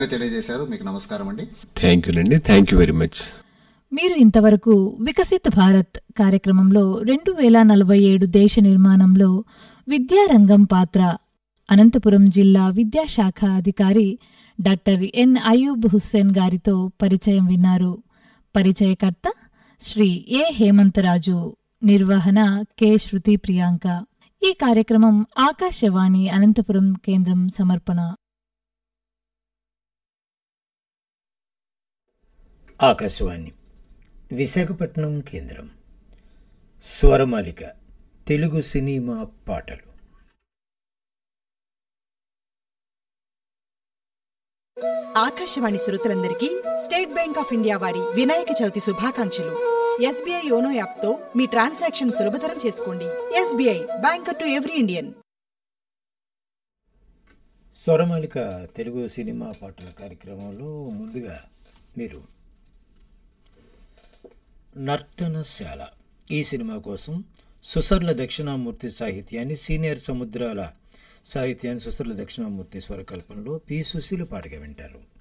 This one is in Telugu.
తెలియజేశారు మీకు నమస్కారం అండి థ్యాంక్ యూ అండి థ్యాంక్ యూ వెరీ మచ్ మీరు ఇంతవరకు వికసిత్ భారత్ కార్యక్రమంలో రెండు వేల నలభై ఏడు దేశ నిర్మాణంలో విద్యారంగం పాత్ర అనంతపురం జిల్లా విద్యాశాఖ అధికారి డాక్టర్ ఎన్ అయూబ్ హుస్సేన్ గారితో పరిచయం విన్నారు పరిచయకర్త శ్రీ ఏ హేమంతరాజు నిర్వహణ కె శృతి ప్రియాంక ఈ కార్యక్రమం ఆకాశవాణి అనంతపురం కేంద్రం సమర్పణ ఆకాశవాణి విశాఖపట్నం కేంద్రం స్వరమాలిక తెలుగు సినిమా పాటలు ఆకాశవాణి శ్రోతలందరికీ స్టేట్ బ్యాంక్ ఆఫ్ ఇండియా వారి వినాయక చవితి శుభాకాంక్షలు ఎస్బీఐ యోనో యాప్తో మీ ట్రాన్సాక్షన్ సులభతరం చేసుకోండి SBI banker to every Indian Swaramalika Telugu cinema పాటల కార్యక్రమంలో ముందుగా మీరు నర్తనశాల ఈ సినిమా కోసం సుసర్ల దక్షిణామూర్తి సాహిత్యాన్ని సీనియర్ సముద్రాల సాహిత్యాన్ని సుసర్ల దక్షిణామూర్తి స్వరకల్పనలో పి సుశీల పాటగా వింటారు